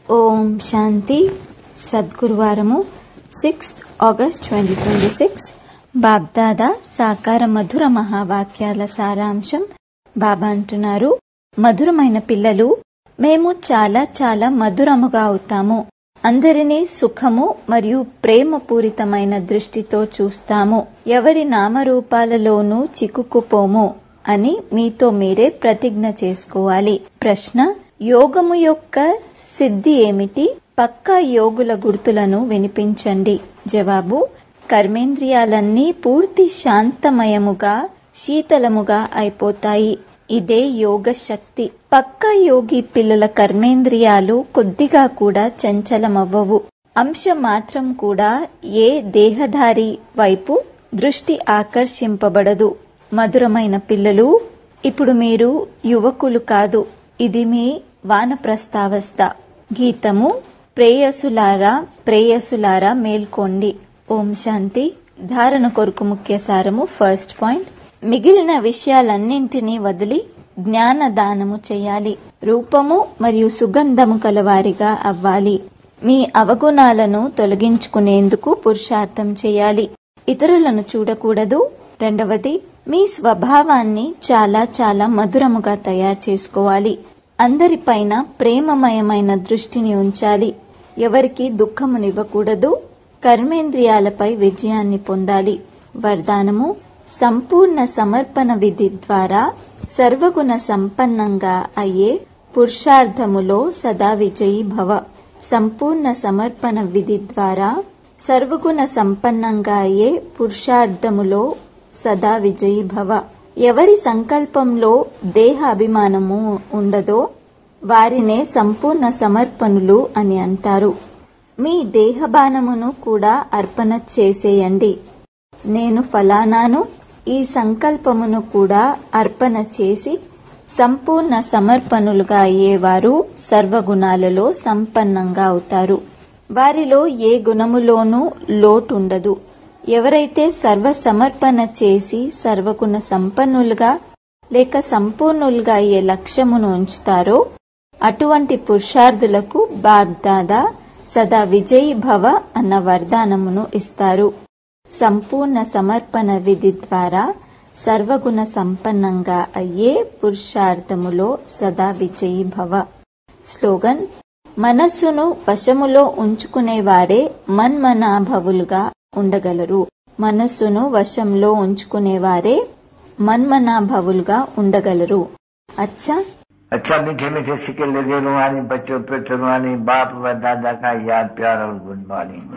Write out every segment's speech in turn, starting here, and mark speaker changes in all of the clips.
Speaker 1: ఓం శాంతి సద్గురువారము sixth August twenty twenty six BapDada సాకార మధుర మహావాక్యాల సారాంశం బాబా అంటున్నారు మధురమైన పిల్లలు మేము చాలా చాలా మధురముగా అవుతాము అందరినీ సుఖము మరియు ప్రేమపూరితమైన దృష్టితో చూస్తాము ఎవరి నామరూపాలలోనూ చిక్కుకుపోము అని మీతో మీరే ప్రతిజ్ఞ చేసుకోవాలి ప్రశ్న యోగము యొక్క సిద్ధి ఏమిటి పక్కా యోగుల గుర్తులను వినిపించండి జవాబు కర్మేంద్రియాలన్నీ పూర్తి శాంతమయముగా శీతలముగా అయిపోతాయి ఇదే యోగ శక్తి పక్కా యోగి పిల్లల కర్మేంద్రియాలు కొద్దిగా కూడా చంచలమవ్వవు అంశ మాత్రం కూడా ఏ దేహధారి వైపు దృష్టి ఆకర్షింపబడదు మధురమైన పిల్లలు ఇప్పుడు మీరు యువకులు కాదు ఇది మీ వానప్రస్థావస్థ గీతము ప్రేయసులారా ప్రేయసులారా మేల్కోండి ఓం శాంతి ధారణ కొరకు ముఖ్య సారము ఫస్ట్ పాయింట్ మిగిలిన విషయాలన్నింటినీ వదిలి జ్ఞాన దానము చేయాలి రూపము మరియు సుగంధము కలవారిగా అవ్వాలి మీ అవగుణాలను తొలగించుకునేందుకు పురుషార్థం చేయాలి ఇతరులను చూడకూడదు రెండవది మీ స్వభావాన్ని చాలా చాలా మధురముగా తయారు చేసుకోవాలి అందరిపైన ప్రేమమయమైన దృష్టిని ఉంచాలి ఎవరికి దుఃఖమునివ్వకూడదు కర్మేంద్రియాలపై విజయాన్ని పొందాలి వరదానము సంపూర్ణ సమర్పణ విధి ద్వారా సర్వగుణ సంపన్నంగా అయ్యే పురుషార్థములో సదా విజయీ భవ సంపూర్ణ సమర్పణ విధి ద్వారా సర్వగుణ సంపన్నంగా అయ్యే పురుషార్థములో సదా విజయీ భవ ఎవరి సంకల్పంలో దేహ అభిమానము ఉండదో వారినే సంపూర్ణ సమర్పణులు అని అంటారు మీ దేహబానమును కూడా అర్పణ చేసేయండి నేను ఫలానాను ఈ సంకల్పమును కూడా అర్పణ చేసి సంపూర్ణ సమర్పణులుగా అయ్యేవారు సర్వగుణాలలో సంపన్నంగా అవుతారు వారిలో ఏ గుణములోనూ లోటుండదు ఎవరైతే సర్వ సమర్పణ చేసి సర్వగుణ సంపన్నులుగా లేక సంపూర్ణులుగా అయ్యే లక్ష్యమును ఉంచుతారో అటువంటి పురుషార్థులకు బాగ్దాదా సదా విజయీ భవ అన్న వరదానమును ఇస్తారు సంపూర్ణ సమర్పణ విధి ద్వారా సర్వగుణ సంపన్నంగా అయ్యే పురుషార్థములో సదా విజయీ భవ స్లోగన్ మనస్సును వశములో ఉంచుకునేవారే మన్మనాభవులుగా ఉండగలరు మనస్సును వశంలో ఉంచుకునేవారే మన్మనాభవులుగా ఉండగలరు అచ్చా
Speaker 2: अच्छा मीठे मीठे सिक्के लगे रुहानी बच्चों पे रुहानी बाप व दादा का याद प्यार और गुड मॉर्निंग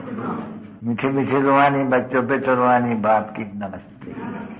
Speaker 2: मीठे मीठे रुहानी बच्चों पे रुहानी बाप की नमस्ते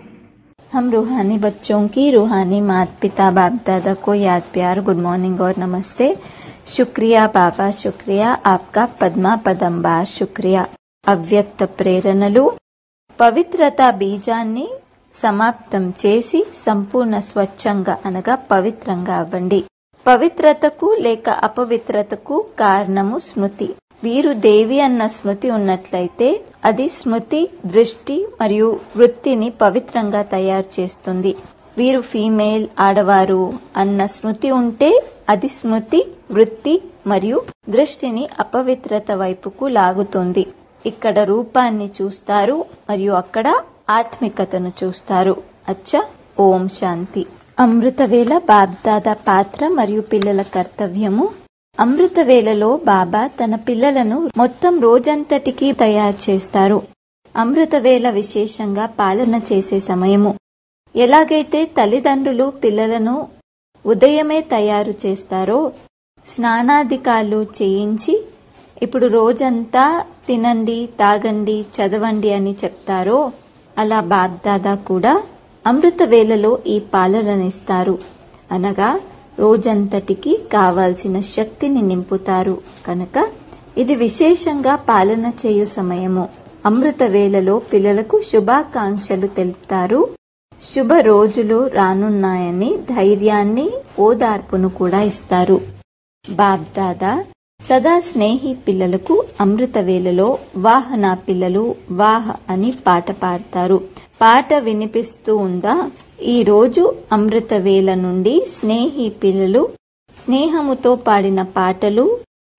Speaker 1: हम रूहानी बच्चों की रूहानी माता पिता बाप दादा को याद प्यार गुड मॉर्निंग और नमस्ते शुक्रिया बाबा शुक्रिया आपका पद्मा पदंबार शुक्रिया అవ్యక్త ప్రేరణలు పవిత్రత బీజాన్ని సమాప్తం చేసి సంపూర్ణ స్వచ్ఛంగా అనగా పవిత్రంగా అవ్వండి పవిత్రతకు లేక అపవిత్రతకు కారణము స్మృతి వీరు దేవి అన్న స్మృతి ఉన్నట్లయితే అది స్మృతి దృష్టి మరియు వృత్తిని పవిత్రంగా తయారు చేస్తుంది వీరు ఫీమేల్ ఆడవారు అన్న స్మృతి ఉంటే అది స్మృతి వృత్తి మరియు దృష్టిని అపవిత్రత వైపుకు లాగుతుంది ఇక్కడ రూపాన్ని చూస్తారు మరియు అక్కడ ఆత్మికతను చూస్తారు అచ్చ ఓం శాంతి అమృతవేళ బాబ్దాదా పాత్ర మరియు పిల్లల కర్తవ్యము అమృతవేళలో బాబా తన పిల్లలను మొత్తం రోజంతటికి తయారు చేస్తారు అమృతవేళ విశేషంగా పాలన చేసే సమయము ఎలాగైతే తల్లిదండ్రులు పిల్లలను ఉదయమే తయారు చేస్తారో స్నానాధికాలు చేయించి ఇప్పుడు రోజంతా తినండి తాగండి చదవండి అని చెప్తారో అలా బాబ్దాదా కూడా అమృత వేళలో ఈ పాలననిస్తారు అనగా రోజంతటికి కావాల్సిన శక్తిని నింపుతారు కనుక ఇది విశేషంగా పాలన చేయు సమయము అమృత వేళలో పిల్లలకు శుభాకాంక్షలు తెలుపుతారు శుభ రోజులు రానున్నాయని ధైర్యాన్ని ఓదార్పును కూడా ఇస్తారు బాబ్దాదా సదా స్నేహి పిల్లలకు అమృత వేళలో వాహన పిల్లలు వాహ అని పాట పాడతారు పాట వినిపిస్తూ ఉందా ఈ రోజు అమృత వేళ నుండి స్నేహి పిల్లలు స్నేహముతో పాడిన పాటలు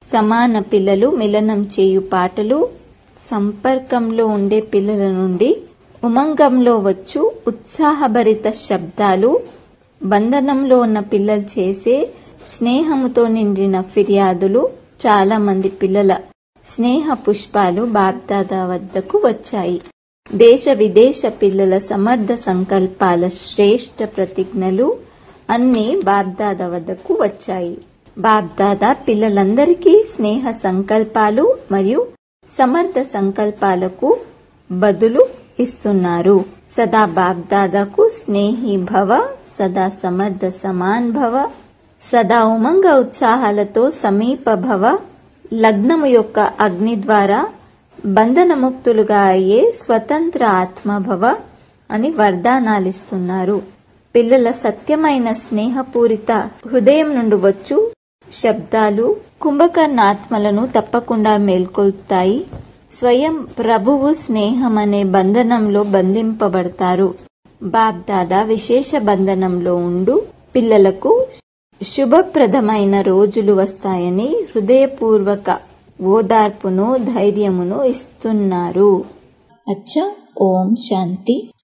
Speaker 1: సమాన పిల్లలు మిలనం చేయు పాటలు సంపర్కంలో ఉండే పిల్లల నుండి ఉమంగంలో వచ్చు ఉత్సాహభరిత శబ్దాలు బంధనంలో ఉన్న పిల్లలు చేసే స్నేహముతో నిండిన ఫిర్యాదులు చాలా మంది పిల్లల స్నేహ పుష్పాలు బాబ్దాదా వద్దకు వచ్చాయి దేశ విదేశ పిల్లల సమర్థ సంకల్పాల శ్రేష్ఠ ప్రతిజ్ఞలు అన్నీ బాబ్దాదా వద్దకు వచ్చాయి బాబ్దాదా పిల్లలందరికీ స్నేహ సంకల్పాలు మరియు సమర్థ సంకల్పాలకు బదులు ఇస్తున్నారు సదా బాబ్దాదాకు స్నేహి భవ సదా సమర్థ సమాన్ భవ సదా ఉమంగ ఉత్సాహాలతో సమీప భవ లగ్నము యొక్క అగ్ని ద్వారా బంధనముక్తులుగా అయ్యే స్వతంత్ర ఆత్మభవ అని వరదానాలిస్తున్నారు పిల్లల సత్యమైన స్నేహపూరిత హృదయం నుండి వచ్చు శబ్దాలు కుంభకర్ణాత్మలను తప్పకుండా మేల్కొల్పుతాయి స్వయం ప్రభువు స్నేహం అనే బంధనంలో బంధింపబడతారు బాబ్దాదా విశేష బంధనంలో ఉండు పిల్లలకు శుభప్రదమైన రోజులు వస్తాయని హృదయపూర్వక ఓదార్పును ధైర్యమును ఇస్తున్నారు అచ్చా ఓం శాంతి